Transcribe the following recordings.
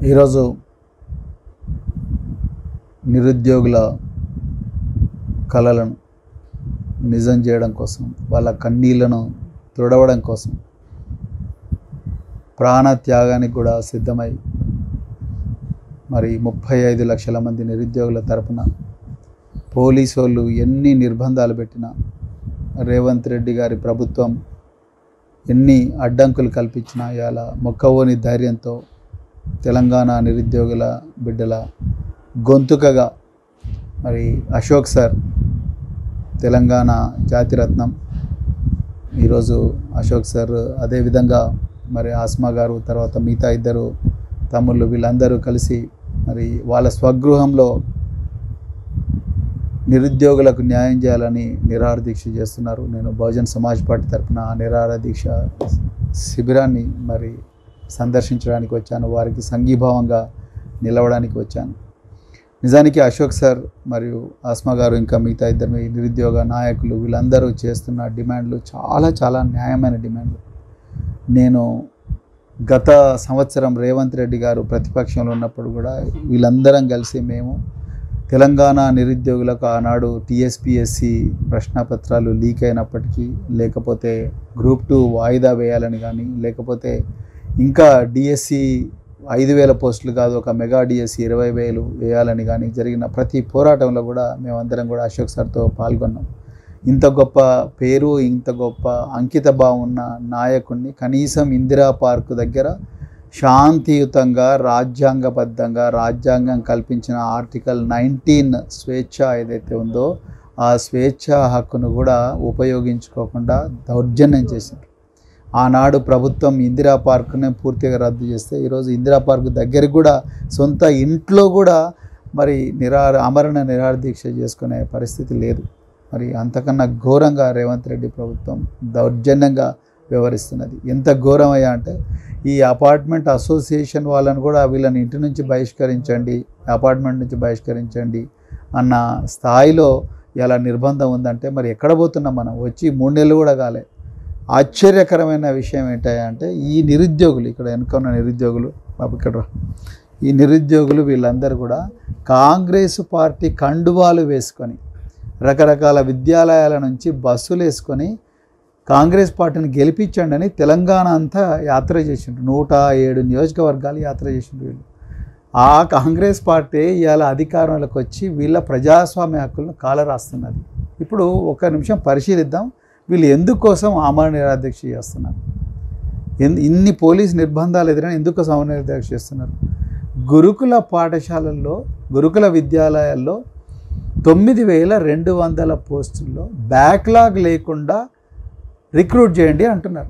ఈరోజు నిరుద్యోగుల కళలను నిజం చేయడం కోసం వాళ్ళ కన్నీళ్లను తుడవడం కోసం ప్రాణ త్యాగానికి కూడా సిద్ధమై మరి ముప్పై ఐదు లక్షల మంది నిరుద్యోగుల తరపున పోలీసు వాళ్ళు ఎన్ని నిర్బంధాలు పెట్టినా రేవంత్ రెడ్డి గారి ప్రభుత్వం ఎన్ని అడ్డంకులు కల్పించినా ఇవాళ మొక్కవోని ధైర్యంతో తెలంగాణ నిరుద్యోగుల బిడ్డల గొంతుకగా మరి అశోక్ సార్ తెలంగాణ జాతిరత్నం ఈరోజు అశోక్ సార్ అదేవిధంగా మరి ఆస్మా గారు తర్వాత మిగతా ఇద్దరు తమ్ముళ్ళు వీళ్ళందరూ కలిసి మరి వాళ్ళ స్వగృహంలో నిరుద్యోగులకు న్యాయం చేయాలని నిరాహార దీక్ష చేస్తున్నారు నేను బహుజన్ సమాజ్ పార్టీ తరఫున ఆ నిరాహార దీక్ష శిబిరాన్ని మరి సందర్శించడానికి వచ్చాను వారికి సంఘీభావంగా నిలవడానికి వచ్చాను నిజానికి అశోక్ సార్ మరియు ఆస్మా గారు ఇంకా మిగతా ఇద్దరు మీ నిరుద్యోగ నాయకులు వీళ్ళందరూ చేస్తున్న డిమాండ్లు చాలా చాలా న్యాయమైన డిమాండ్లు నేను గత సంవత్సరం రేవంత్ రెడ్డి గారు ప్రతిపక్షంలో ఉన్నప్పుడు కూడా వీళ్ళందరం కలిసి మేము తెలంగాణ నిరుద్యోగులకు ఆనాడు టీఎస్పిఎస్సి ప్రశ్నపత్రాలు లీక్ అయినప్పటికీ లేకపోతే గ్రూప్ టూ వాయిదా వేయాలని కానీ లేకపోతే ఇంకా డిఎస్సి ఐదు వేల పోస్టులు కాదు ఒక మెగా డిఎస్సి ఇరవై వేలు వేయాలని కానీ జరిగిన ప్రతి పోరాటంలో కూడా మేమందరం కూడా అశోక్ సార్తో పాల్గొన్నాం ఇంత గొప్ప పేరు ఇంత గొప్ప అంకిత భావం ఉన్న నాయకుడిని కనీసం ఇందిరా పార్క్ దగ్గర శాంతియుతంగా రాజ్యాంగబద్ధంగా రాజ్యాంగం కల్పించిన ఆర్టికల్ నైన్టీన్ స్వేచ్ఛ ఏదైతే ఉందో ఆ స్వేచ్ఛ హక్కును కూడా ఉపయోగించుకోకుండా దౌర్జన్యం చేశారు ఆనాడు ప్రభుత్వం ఇందిరా పార్క్ని పూర్తిగా రద్దు చేస్తే ఈరోజు ఇందిరా పార్క్ దగ్గరికి కూడా సొంత ఇంట్లో కూడా మరి నిరార అమరణ నిరాహార దీక్ష చేసుకునే పరిస్థితి లేదు మరి అంతకన్నా ఘోరంగా రేవంత్ రెడ్డి ప్రభుత్వం దౌర్జన్యంగా వ్యవహరిస్తున్నది ఎంత ఘోరమయ్యా అంటే ఈ అపార్ట్మెంట్ అసోసియేషన్ వాళ్ళని కూడా వీళ్ళని ఇంటి నుంచి బహిష్కరించండి అపార్ట్మెంట్ నుంచి బహిష్కరించండి అన్న స్థాయిలో ఇలా నిర్బంధం ఉందంటే మరి ఎక్కడ పోతున్నాం మనం వచ్చి మూడు నెలలు కూడా కాలే ఆశ్చర్యకరమైన విషయం ఏంటంటే ఈ నిరుద్యోగులు ఇక్కడ వెనుకున్న నిరుద్యోగులు బాబు ఇక్కడ రా. ఈ నిరుద్యోగులు వీళ్ళందరూ కూడా కాంగ్రెస్ పార్టీ కండువాలు వేసుకొని రకరకాల విద్యాలయాల నుంచి బస్సులు వేసుకొని కాంగ్రెస్ పార్టీని గెలిపించండి అని తెలంగాణ అంతా యాత్ర చేసిండ్రు నూట ఏడు నియోజకవర్గాలు యాత్ర చేసిండ్రు వీళ్ళు ఆ కాంగ్రెస్ పార్టీ ఇవాళ అధికారంలోకి వచ్చి వీళ్ళ ప్రజాస్వామ్య హక్కులను కాలరాస్తున్నది ఇప్పుడు ఒక నిమిషం పరిశీలిద్దాం వీళ్ళు ఎందుకోసం ఆమరణ నిరాధ్యక్ష చేస్తున్నారు ఎన్- ఇన్ని పోలీస్ నిర్బంధాలు ఎదురైనా ఎందుకోసం ఆమరణ నిరాధ్యక్ష చేస్తున్నారు గురుకుల పాఠశాలల్లో గురుకుల విద్యాలయాల్లో తొమ్మిది వేల రెండు వందల పోస్టుల్లో బ్యాక్లాగ్ లేకుండా రిక్రూట్ చేయండి అంటున్నారు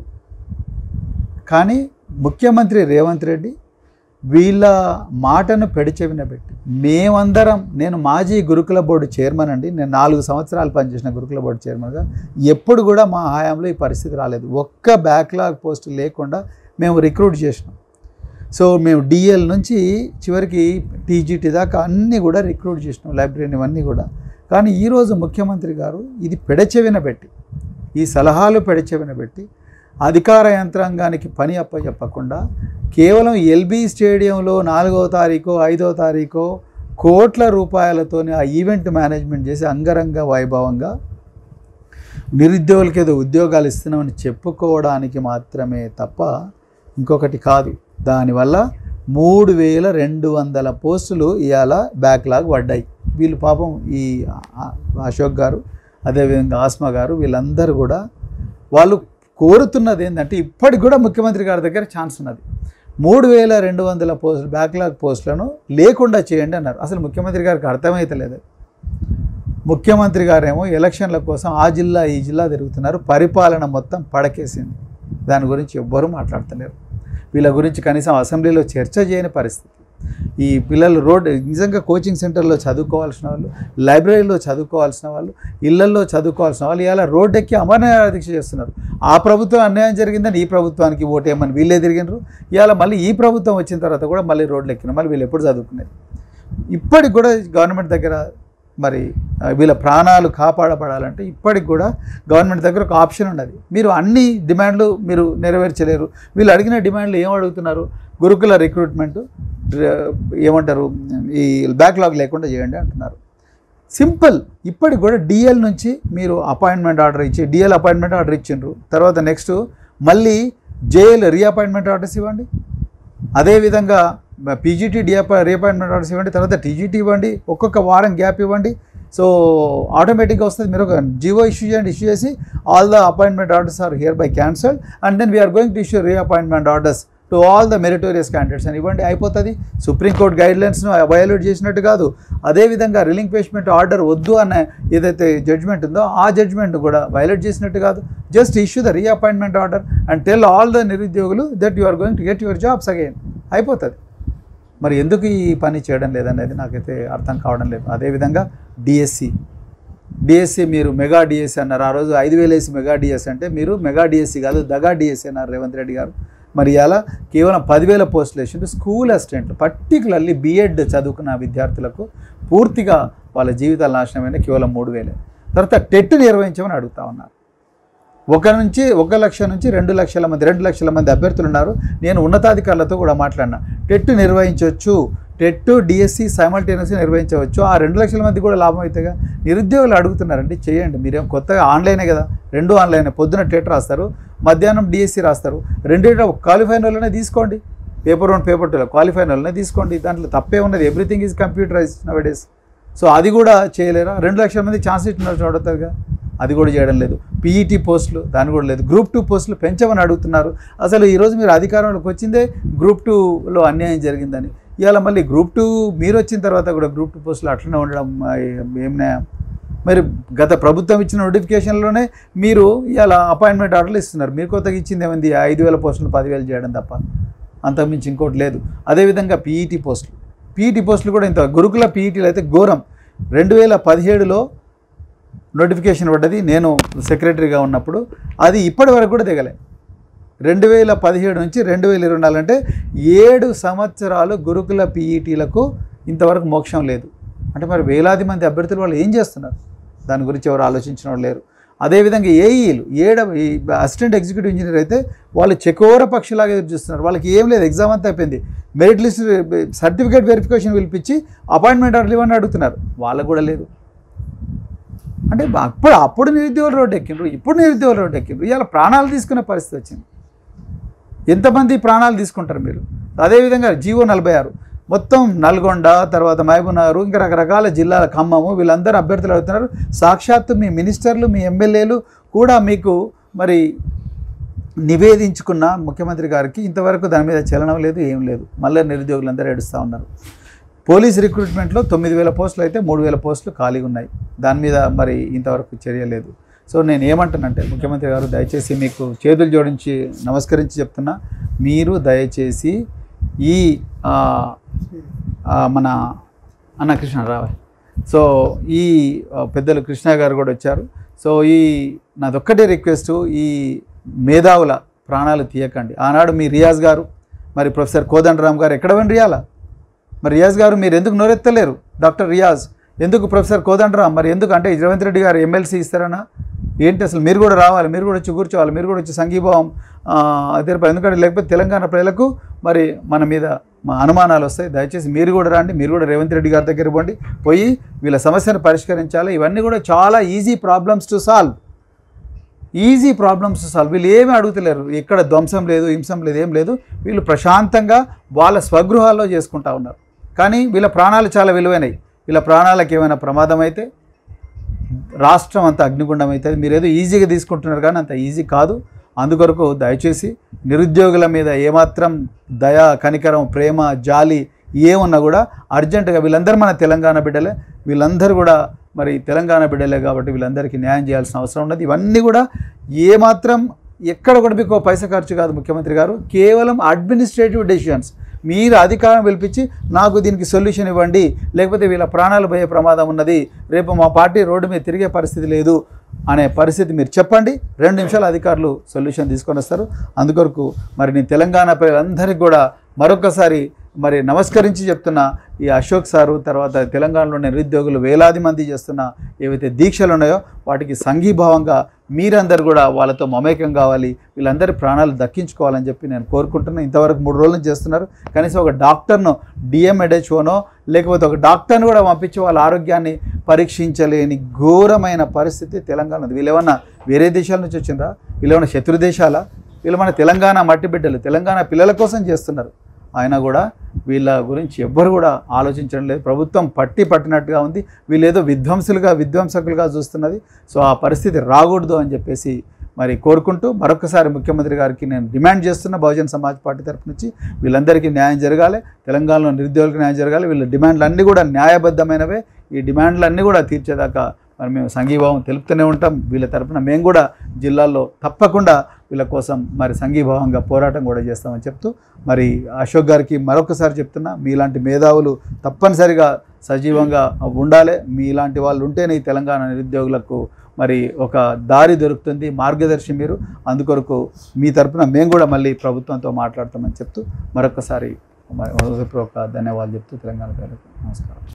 కానీ ముఖ్యమంత్రి రేవంత్ రెడ్డి వీళ్ళ మాటను పెడిచెవిన పెట్టి మేమందరం నేను మాజీ గురుకుల బోర్డు చైర్మన్ అండి నేను నాలుగు సంవత్సరాలు పనిచేసిన గురుకుల బోర్డు చైర్మన్గా ఎప్పుడు కూడా మా హయాంలో ఈ పరిస్థితి రాలేదు ఒక్క బ్యాక్లాగ్ పోస్ట్ లేకుండా మేము రిక్రూట్ చేసినాం సో మేము డిఎల్ నుంచి చివరికి టీజీటీ దాకా అన్నీ కూడా రిక్రూట్ చేసినాం లైబ్రరీని ఇవన్నీ కూడా కానీ ఈరోజు ముఖ్యమంత్రి గారు ఇది పెడచెవిన పెట్టి ఈ సలహాలు పెడచెవిన పెట్టి అధికార యంత్రాంగానికి పని అప్పచెప్పకుండా కేవలం ఎల్బీ స్టేడియంలో నాలుగవ తారీఖు ఐదవ తారీఖు కోట్ల రూపాయలతోని ఆ ఈవెంట్ మేనేజ్మెంట్ చేసి అంగరంగ వైభవంగా నిరుద్యోగులకి ఏదో ఉద్యోగాలు ఇస్తున్నామని చెప్పుకోవడానికి మాత్రమే తప్ప ఇంకొకటి కాదు దానివల్ల మూడు వేల రెండు వందల పోస్టులు ఇవాళ బ్యాక్లాగ్ పడ్డాయి వీళ్ళు పాపం ఈ ఆ- అశోక్ గారు అదేవిధంగా ఆస్మా గారు వీళ్ళందరూ కూడా వాళ్ళు కోరుతున్నది ఏంటంటే ఇప్పటికి కూడా ముఖ్యమంత్రి గారి దగ్గర ఛాన్స్ ఉన్నది మూడు వేల రెండు వందల పోస్టులు బ్యాక్లాగ్ పోస్టులను లేకుండా చేయండి అన్నారు అసలు ముఖ్యమంత్రి గారికి అర్థమైతలేదు ముఖ్యమంత్రి గారేమో ఎలక్షన్ల కోసం ఆ జిల్లా ఈ జిల్లా తిరుగుతున్నారు పరిపాలన మొత్తం పడకేసింది దాని గురించి ఎవ్వరూ మాట్లాడతలేరు వీళ్ళ గురించి కనీసం అసెంబ్లీలో చర్చ చేయని పరిస్థితి ఈ పిల్లలు రోడ్ నిజంగా కోచింగ్ సెంటర్లో చదువుకోవాల్సిన వాళ్ళు లైబ్రరీలో చదువుకోవాల్సిన వాళ్ళు ఇళ్లల్లో చదువుకోవాల్సిన వాళ్ళు ఇలా రోడ్డు ఎక్కి అమరనాథ దీక్ష చేస్తున్నారు ఆ ప్రభుత్వం అన్యాయం జరిగిందని ఈ ప్రభుత్వానికి ఓటేయమని వీళ్ళే తిరిగినారు ఇవాళ మళ్ళీ ఈ ప్రభుత్వం వచ్చిన తర్వాత కూడా మళ్ళీ రోడ్లు ఎక్కిన మళ్ళీ వీళ్ళు ఎప్పుడు చదువుకునేది ఇప్పటికి కూడా గవర్నమెంట్ దగ్గర మరి ఆ, వీళ్ళ ప్రాణాలు కాపాడబడాలంటే ఇప్పటికి కూడా గవర్నమెంట్ దగ్గర ఒక ఆప్షన్ ఉన్నది మీరు అన్ని డిమాండ్లు మీరు నెరవేర్చలేరు వీళ్ళు అడిగిన డిమాండ్లు ఏం అడుగుతున్నారు గురుకుల రిక్రూట్మెంట్ డ్ర- ఏమంటారు ఈ బ్యాక్లాగ్ లేకుండా చేయండి అంటున్నారు సింపుల్ ఇప్పటికి కూడా డిఎల్ నుంచి మీరు అపాయింట్మెంట్ ఆర్డర్ ఇచ్చి డిఎల్ అపాయింట్మెంట్ ఆర్డర్ ఇచ్చిండ్రు తర్వాత నెక్స్ట్ మళ్ళీ జేఎల్ రీఅపాయింట్మెంట్ ఆర్డర్స్ ఇవ్వండి అదేవిధంగా పీజీటీ డిఅపా రీఅపాయింట్మెంట్ ఆర్డర్స్ ఇవ్వండి తర్వాత టీజీటీ ఇవ్వండి ఒక్కొక్క వారం గ్యాప్ ఇవ్వండి సో ఆటోమేటిక్గా వస్తుంది మీరు ఒక జివో ఇష్యూ చేయండి ఇష్యూ చేసి all the appointment orders are hereby cancelled and then we are going to issue reappointment orders to all the meritorious candidates అని ఇవ్వండి అయిపోతుంది సుప్రీంకోర్టు గైడ్లైన్స్ను వయోలేట్ చేసినట్టు కాదు అదేవిధంగా రిలింక్వేష్మెంట్ ఆర్డర్ వద్దు అన్న ఏదైతే జడ్జ్మెంట్ ఉందో ఆ జడ్జ్మెంట్ కూడా వైలేట్ చేసినట్టు కాదు just issue the reappointment order and tell all the నిరుద్యోగులు that you are going to get your jobs again అయిపోతుంది మరి ఎందుకు ఈ పని చేయడం లేదనేది నాకైతే అర్థం కావడం లేదు అదేవిధంగా డిఎస్సి డిఎస్సి మీరు మెగా డిఎస్సి అన్నారు ఆ రోజు ఐదు వేలు వేసి మెగా డిఎస్సి అంటే మీరు మెగా డిఎస్సి కాదు దగా డిఎస్సి అన్నారు రేవంత్ రెడ్డి గారు మరి ఇలా కేవలం పదివేల పోస్టులు వేసిండు స్కూల్ అసిస్టెంట్లు పర్టికులర్లీ బీఎడ్ చదువుకున్న విద్యార్థులకు పూర్తిగా వాళ్ళ జీవితాలు నాశనమైన కేవలం మూడు వేలే తర్వాత టెట్ నిర్వహించమని అడుగుతా ఉన్నారు ఒక నుంచి ఒక లక్ష నుంచి రెండు లక్షల మంది రెండు లక్షల మంది అభ్యర్థులు ఉన్నారు నేను ఉన్నతాధికారులతో కూడా మాట్లాడినా టెట్ నిర్వహించవచ్చు టెట్ డిఎస్సి సైమల్టేనియస్గా నిర్వహించవచ్చు ఆ రెండు లక్షల మంది కూడా లాభం అవుతాయిగా నిరుద్యోగులు అడుగుతున్నారండి చేయండి మీరేం కొత్తగా ఆన్లైనే కదా రెండు ఆన్లైనే పొద్దున టెట్ రాస్తారు మధ్యాహ్నం డిఎస్సి రాస్తారు రెండింటి క్వాలిఫైన్ వాళ్ళనే తీసుకోండి పేపర్ వన్ పేపర్ టూలో క్వాలిఫైన్ వాళ్ళనే తీసుకోండి దాంట్లో తప్పే ఉన్నది everything is computerise nowadays so అది కూడా చేయలేరా రెండు లక్షల మంది ఛాన్స్ ఇస్తున్నారు చూడతారుగా అది కూడా చేయడం లేదు పీఈటీ పోస్టులు దాని కూడా లేదు గ్రూప్ టూ పోస్టులు పెంచమని అడుగుతున్నారు అసలు ఈరోజు మీరు అధికారంలోకి వచ్చిందే గ్రూప్ టూలో అన్యాయం జరిగిందని ఇవాళ మళ్ళీ గ్రూప్ టూ మీరు వచ్చిన తర్వాత కూడా గ్రూప్ టూ పోస్టులు అట్లనే ఉండడం ఆ, ఏం న్యాయం మరి గత ప్రభుత్వం ఇచ్చిన నోటిఫికేషన్లోనే మీరు ఇవాళ అపాయింట్మెంట్ ఆర్డర్లు ఇస్తున్నారు మీరు కొత్తగా ఇచ్చింది ఏమైంది ఐదు వేల పోస్టులు పదివేలు చేయడం తప్ప అంతకుమించి ఇంకోటి లేదు అదేవిధంగా పీఈటీ పోస్టులు పీఈటీ పోస్టులు కూడా ఇంత గురుకుల పీఈటీలు అయితే ఘోరం రెండు వేల పదిహేడులో నోటిఫికేషన్ పడ్డది నేను సెక్రటరీగా ఉన్నప్పుడు అది ఇప్పటి వరకు కూడా దిగలే రెండు వేల పదిహేడు నుంచి రెండు వేల ఇరవై నాలుగు అంటే ఏడు సంవత్సరాలు గురుకుల పీఈటీలకు ఇంతవరకు మోక్షం లేదు అంటే మరి వేలాది మంది అభ్యర్థులు వాళ్ళు ఏం చేస్తున్నారు దాని గురించి ఎవరు ఆలోచించిన వాళ్ళు లేరు అదేవిధంగా ఏఈలు ఏడ ఈ అసిస్టెంట్ ఎగ్జిక్యూటివ్ ఇంజనీర్ అయితే వాళ్ళు చెకోర పక్షిలాగా ఎదురు చూస్తున్నారు వాళ్ళకి ఏం లేదు ఎగ్జామ్ అంతా అయిపోయింది మెరిట్ లిస్ట్ సర్టిఫికేట్ వెరిఫికేషన్ పిలిపించి అపాయింట్మెంట్ ఆర్డర్ ఇవ్వని అడుగుతున్నారు వాళ్ళకు కూడా లేదు అంటే అప్పుడు అప్పుడు నిరుద్యోగులు రోడ్డు ఎక్కిండ్రు ఇప్పుడు నిరుద్యోగులు రోడ్డు ఎక్కిండ్రు ఇవాళ ప్రాణాలు తీసుకునే పరిస్థితి వచ్చింది ఎంతమంది ప్రాణాలు తీసుకుంటారు మీరు అదేవిధంగా జీవో నలభై ఆరు మొత్తం నల్గొండ తర్వాత మహబూబ్నగర్ ఇంకా రకరకాల జిల్లాల ఖమ్మము వీళ్ళందరూ అభ్యర్థులు అవుతున్నారు సాక్షాత్తు మీ మినిస్టర్లు మీ ఎమ్మెల్యేలు కూడా మీకు మరి నివేదించుకున్న ముఖ్యమంత్రి గారికి ఇంతవరకు దాని మీద చలనం లేదు ఏం లేదు మళ్ళీ నిరుద్యోగులందరూ ఏడుస్తూ ఉన్నారు పోలీస్ రిక్రూట్మెంట్లో తొమ్మిది వేల పోస్టులు అయితే మూడు వేల పోస్టులు ఖాళీగా ఉన్నాయి దాని మీద మరి ఇంతవరకు చర్య లేదు సో నేను ఏమంటానంటే ముఖ్యమంత్రి గారు దయచేసి మీకు చేతులు జోడించి నమస్కరించి చెప్తున్నా మీరు దయచేసి ఈ ఆ, ఆ, మన అన్న కృష్ణ రావా సో ఈ ఆ, పెద్దలు కృష్ణ గారు కూడా వచ్చారు సో ఈ నాదొక్కటే రిక్వెస్ట్ ఈ మేధావుల ప్రాణాలు తీయకండి ఆనాడు మీ రియాజ్ గారు మరి ప్రొఫెసర్ కోదండరామ్ గారు ఎక్కడ పోయిన రియాలా మరి రియాజ్ గారు మీరు ఎందుకు నోరెత్తలేరు డాక్టర్ రియాజ్ ఎందుకు ప్రొఫెసర్ కోదండరామ్ మరి ఎందుకు అంటే రేవంత్ రెడ్డి గారు ఎమ్మెల్సీ ఇస్తారనా ఏంటి అసలు మీరు కూడా రావాలి మీరు కూడా వచ్చి కూర్చోవాలి మీరు కూడా వచ్చి సంఘీభావం ఆ, అదే ఎందుకంటే లేకపోతే తెలంగాణ ప్రజలకు మరి మన మీద మా అనుమానాలు వస్తాయి దయచేసి మీరు కూడా రండి మీరు కూడా రేవంత్ రెడ్డి గారి దగ్గర పోండి పోయి వీళ్ళ సమస్యను పరిష్కరించాలి ఇవన్నీ కూడా చాలా easy problems to solve easy problems solve వీళ్ళు ఏమీ అడుగుతలేరు ఎక్కడ ధ్వంసం లేదు హింసం లేదు ఏం లేదు వీళ్ళు ప్రశాంతంగా వాళ్ళ స్వగృహాల్లో చేసుకుంటా ఉన్నారు కానీ వీళ్ళ ప్రాణాలు చాలా విలువైనవి వీళ్ళ ప్రాణాలకు ఏమైనా ప్రమాదం అయితే రాష్ట్రం అంతా అగ్నిగుండం అవుతుంది మీరు ఏదో ఈజీగా తీసుకుంటున్నారు కానీ అంత ఈజీ కాదు అందుకొరకు దయచేసి నిరుద్యోగుల మీద ఏమాత్రం దయ కనికరం ప్రేమ జాలి ఏమున్నా కూడా అర్జెంటుగా వీళ్ళందరూ మన తెలంగాణ బిడ్డలే వీళ్ళందరూ కూడా మరి తెలంగాణ బిడ్డలే కాబట్టి వీళ్ళందరికీ న్యాయం చేయాల్సిన అవసరం ఉన్నది ఇవన్నీ కూడా ఏమాత్రం ఎక్కడ కూడా మీకు ఓ పైసా ఖర్చు కాదు ముఖ్యమంత్రి గారు కేవలం అడ్మినిస్ట్రేటివ్ డెసిషన్స్ మీరు అధికారం పిలిపించి నాకు దీనికి సొల్యూషన్ ఇవ్వండి లేకపోతే వీళ్ళ ప్రాణాలు పోయే ప్రమాదం ఉన్నది రేపు మా పార్టీ రోడ్డు మీద తిరిగే పరిస్థితి లేదు అనే పరిస్థితి మీరు చెప్పండి రెండు నిమిషాలు అధికారులు సొల్యూషన్ తీసుకొని వస్తారు అందుకొరకు మరి నేను తెలంగాణ ప్రజలందరికీ కూడా మరొకసారి మరి నమస్కరించి చెప్తున్న ఈ అశోక్ సారు తర్వాత తెలంగాణలో నిరుద్యోగులు వేలాది మంది చేస్తున్న ఏవైతే దీక్షలు ఉన్నాయో వాటికి సంఘీభావంగా మీరందరూ కూడా వాళ్ళతో మమేకం కావాలి వీళ్ళందరి ప్రాణాలు దక్కించుకోవాలని చెప్పి నేను కోరుకుంటున్నాను ఇంతవరకు మూడు రోజులు చేస్తున్నారు కనీసం ఒక డాక్టర్ను డిఎంఎడ్హెచ్ఓనో లేకపోతే ఒక డాక్టర్ని కూడా పంపించి వాళ్ళ ఆరోగ్యాన్ని పరీక్షించలేని ఘోరమైన పరిస్థితి తెలంగాణ ఉంది. వీళ్ళు ఏమన్నా వేరే దేశాల నుంచి వచ్చిండ్రా వీళ్ళు ఏమన్నా శత్రు దేశాలా వీళ్ళు మన తెలంగాణ మట్టి బిడ్డలు తెలంగాణ పిల్లల కోసం చేస్తున్నారు ఆయన కూడా వీళ్ళ గురించి ఎవ్వరు కూడా ఆలోచించడం లేదు ప్రభుత్వం పట్టి పట్టినట్టుగా ఉంది వీళ్ళు ఏదో విధ్వంసులుగా విధ్వంసకులుగా చూస్తున్నది సో ఆ పరిస్థితి రాకూడదు అని చెప్పేసి మరి కోరుకుంటూ మరొకసారి ముఖ్యమంత్రి గారికి నేను డిమాండ్ చేస్తున్న బహుజన్ సమాజ్ పార్టీ తరపు నుంచి వీళ్ళందరికీ న్యాయం జరగాలి తెలంగాణలో నిరుద్యోగులకు న్యాయం జరగాలి వీళ్ళ డిమాండ్లు అన్నీ కూడా న్యాయబద్ధమైనవే ఈ డిమాండ్లు అన్నీ కూడా తీర్చేదాకా మరి మేము సంఘీభావం తెలుపుతూనే ఉంటాం వీళ్ళ తరపున మేము కూడా జిల్లాల్లో తప్పకుండా వీళ్ళ కోసం మరి సంఘీభావంగా పోరాటం కూడా చేస్తామని చెప్తూ మరి అశోక్ గారికి మరొకసారి చెప్తున్నా మీలాంటి మేధావులు తప్పనిసరిగా సజీవంగా ఉండాలి మీలాంటి వాళ్ళు ఉంటేనే ఈ తెలంగాణ నిరుద్యోగులకు మరి ఒక దారి దొరుకుతుంది మార్గదర్శి మీరు అందుకొరకు మీ తరపున మేము కూడా మళ్ళీ ప్రభుత్వంతో మాట్లాడతామని చెప్తూ మరొకసారి మరి హృదయపూర్వక ధన్యవాదాలు చెప్తూ తెలంగాణ ప్రజలకు నమస్కారం